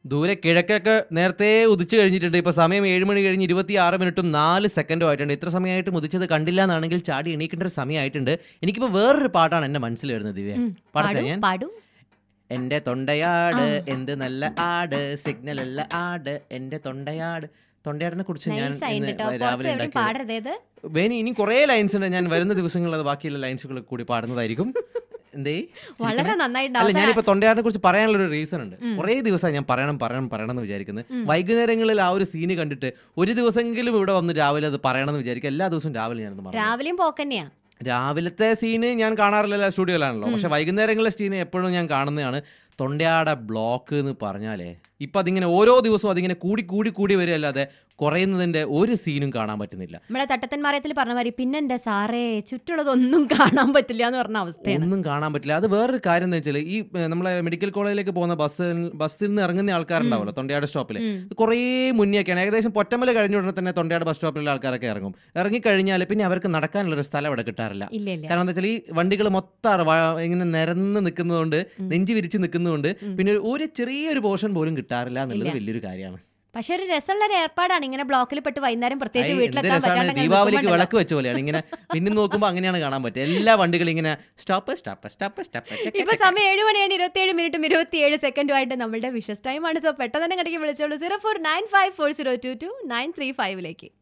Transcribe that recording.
ദൂരെ കിഴക്കൊക്കെ നേരത്തെ ഉദിച്ചു കഴിഞ്ഞിട്ടുണ്ട് ഇപ്പൊ സമയം ഏഴ് മണി കഴിഞ്ഞ് ഇരുപത്തി ആറ് മിനിറ്റും നാല് സെക്കൻഡും ആയിട്ടുണ്ട് ഇത്ര സമയമായിട്ട് ഉദിച്ചത് കണ്ടില്ല എന്നാണെങ്കിൽ ചാടി എണീക്കേണ്ട ഒരു സമയമായിട്ടുണ്ട് എനിക്കിപ്പോ വേറൊരു പാട്ടാണ് എന്റെ മനസ്സിൽ വരുന്നത് ദിവ്യ ഉം. പാടട്ടെ പാടൂ ഞാൻ പാടൂ എന്റെ തൊണ്ടയാട് ആ. എന്ത് നല്ല ആട് സിഗ്നൽ അല്ല ആട് എന്റെ തൊണ്ടയാട് തൊണ്ടയാടിനെ കുറിച്ച് ഞാൻ നൈസ് ആയിട്ട് ഇന്ന് കേട്ടോ പുറത്ത് രാവിലെ എവിടെയും ഉണ്ടാക്കിയത് പാടരുതേ ഇത് വേണി ഇനി കുറേ ലൈൻസ് ഉണ്ട് ഞാൻ വരുന്ന ദിവസങ്ങളിൽ അത് ബാക്കിയുള്ള ലൈൻസുകൾ കൂടി പാടുന്നതായിരിക്കും എന്തേ വളരെ നന്നായിട്ട് അല്ല അവസാനം- ഞാനിപ്പോ തൊണ്ടയാടിനെ കുറിച്ച് പറയാനുള്ള ഒരു റീസൺ ഉണ്ട് ഉം. കുറേ ദിവസമായി ഞാൻ പറയണം പറയണം പറയണം എന്ന് വിചാരിക്കുന്നത് ഉം. വൈകുന്നേരങ്ങളിൽ ആ ഒരു സീന് കണ്ടിട്ട് ഒരു ദിവസമെങ്കിലും ഇവിടെ വന്ന് രാവിലെ അത് പറയണം എന്ന് വിചാരിക്കും എല്ലാ ദിവസവും രാവിലെ ഞാനത് മറന്നു രാവിലെയും പോക്കന്നെയാ രാവിലത്തെ സീന് ഞാൻ കാണാറില്ല സ്റ്റുഡിയോയിലാണല്ലോ പക്ഷെ വൈകുന്നേരങ്ങളിലെ സീന് എപ്പോഴും ഞാൻ കാണുന്നതാണ് തൊണ്ടയാട ബ്ലോക്ക് എന്ന് പറഞ്ഞാലേ ഇപ്പൊ അതിങ്ങനെ ഓരോ ദിവസവും അതിങ്ങനെ കൂടി കൂടി കൂടി വരികയല്ലാതെ കുറയുന്നതിന്റെ ഒരു സീനും കാണാൻ പറ്റുന്നില്ല നമ്മളെ തട്ടത്തന്മാരത്തിൽ പറഞ്ഞ മാതിരി പിന്നെ എന്റെ സാറേ ചുറ്റുള്ളതൊന്നും കാണാൻ പറ്റില്ല എന്ന് പറഞ്ഞ അവസ്ഥയാണ് ഒന്നും കാണാൻ പറ്റില്ല അത് വേറൊരു കാര്യം എന്ന് വെച്ചാൽ ഈ ഏ, നമ്മളെ മെഡിക്കൽ കോളേജിലേക്ക് പോകുന്ന ബസ് ബസ്സിൽ നിന്ന് ഇറങ്ങുന്ന ആൾക്കാരുണ്ടാവുമല്ലോ തൊണ്ടയാട് സ്റ്റോപ്പിൽ ഉം. ഇത് കുറേ മുന്നേക്കാണ് ഏകദേശം പൊറ്റമല കഴിഞ്ഞ ഉടനെ തന്നെ തൊണ്ടയാട് ബസ് സ്റ്റോപ്പിലുള്ള ആൾക്കാരൊക്കെ ഇറങ്ങും ഇറങ്ങിക്കഴിഞ്ഞാൽ പിന്നെ അവർക്ക് നടക്കാനുള്ള ഒരു സ്ഥലം അവിടെ കിട്ടാറില്ല ഇല്ല ഇല്ല കാരണം എന്താ വെച്ചാൽ ഈ വണ്ടികൾ മൊത്തം അറ- വ- ഇങ്ങനെ നിരന്ന് നിൽക്കുന്നതുകൊണ്ട് ഉം. നെഞ്ചു വിരിച്ച് നിൽക്കുന്നതുകൊണ്ട് ഉം. പിന്നെ ഒരു ചെറിയൊരു പോർഷൻ പോലും കിട്ടാറില്ല എന്നുള്ളത് ഇല്ല. വലിയൊരു കാര്യമാണ് പക്ഷെ ഒരു രസമുള്ള ഒരു ഏർപ്പാടാണ് ഇങ്ങനെ ബ്ലോക്കിൽ പെട്ട് വൈകുന്നേരം പ്രത്യേകിച്ച് ഐ, എന്ത് വീട്ടിലെത്താൻ രസമാണ് പറ്റാണ്ട് അങ്ങനെ ദീപാവലിക്ക് നിൽക്കുമ്പോണ്ടല്ലോ. വിളക്ക് വെച്ച പോലെയാണ് ഇങ്ങനെ പിന്നെ നോക്കുമ്പോൾ അങ്ങനെയാണ് കാണാൻ പറ്റുക എല്ലാ വണ്ടികളും ഇങ്ങനെ സ്റ്റോപ്പ് സ്റ്റോപ്പ് സ്റ്റോപ്പ് സ്റ്റോപ്പ് ഇപ്പൊ സമയം ഏഴ് മണിയാണ് ഇരുപത്തിയേഴ് മിനിറ്റും ഇരുപത്തിയേഴ് സെക്കൻഡും ആയിട്ട് നമ്മുടെ വിഷസ് ടൈമാണ് സോ പെട്ടെന്ന് തന്നെ കടയ്ക്ക് വിളിച്ചോളൂ zero four nine five four zero two two nine three ഫൈവിലേക്ക്